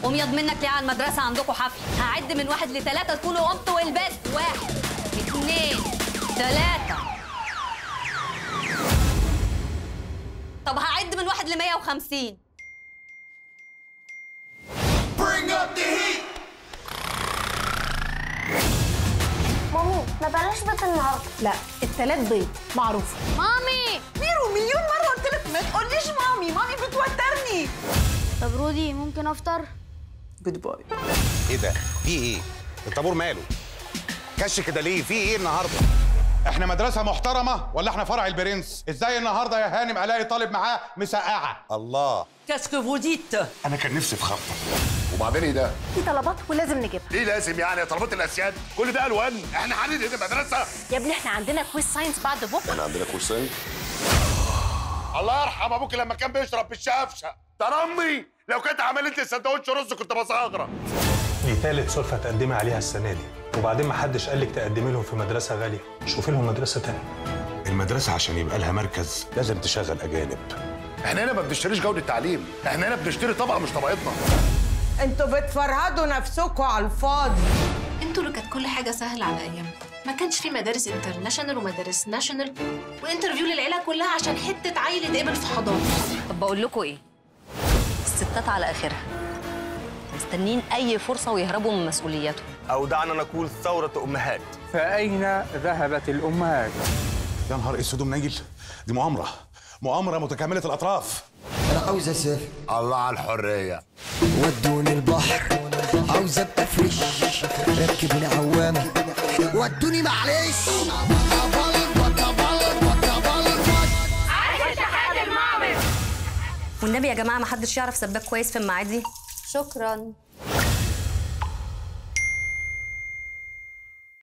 قوم ياض منك ليه على المدرسه عندكم حفل هعد من واحد لثلاثه تكونوا قمتوا ولبست واحد اثنين ثلاثه طب هعد من واحد ل 150 مامي ما بلاش بيت النهارده لا التلات بيض معروفه مامي ميرو مليون مرة قلت لك ما تقوليش مامي مامي بتوترني طب رودي ممكن افطر جود باي ايه ده؟ في ايه؟ الطابور ماله؟ كش كده ليه؟ في ايه النهارده؟ احنا مدرسة محترمة ولا احنا فرع البرنس؟ ازاي النهارده يا هانم الاقي طالب معاه مسقعة؟ الله Qu'est-ce que vous dites انا كان نفسي في خبطة وبعدين ايه ده؟ في طلبات ولازم نجيبها ليه لازم يعني طلبات الاسياد؟ كل ده الوان احنا هندي مدرسه يا ابني احنا عندنا كويز ساينس بعد بكره احنا عندنا كورسين الله يرحم ابوك لما كان بيشرب بالشفشه ده أنا امي لو كانت عملت لي سندوتش رز كنت بصغره دي تالت سلفة تقدمي عليها السنة دي وبعدين ما حدش قال لك تقدمي لهم في مدرسة غالية شوفي لهم مدرسة تانية المدرسة عشان يبقى لها مركز لازم تشغل أجانب احنا هنا ما بنشتريش جوده تعليم احنا هنا بنشتري طبقه مش طبقتنا انتوا بتفرهدوا نفسكم على الفاضي انتوا اللي كانت كل حاجه سهله على ايامكم ما كانش في مدارس انترناشونال ومدارس ناشونال وانترفيو للعيله كلها عشان حته عيل يتقبل في حضانه طب بقول لكم ايه الستات على اخرها مستنين اي فرصه ويهربوا من مسؤولياتهم أو دعنا نقول ثورة أمهات فأين ذهبت الأمهات؟ يا نهار اسود ومنيل دي مؤامرة مؤامرة متكاملة الأطراف انا عاوز اسافر الله على الحريه ودوني البحر عاوز ابقى فريش ركبوني عوامه ودوني معلش والنبي يا جماعه ما حدش يعرف سباك كويس في المعادي شكرا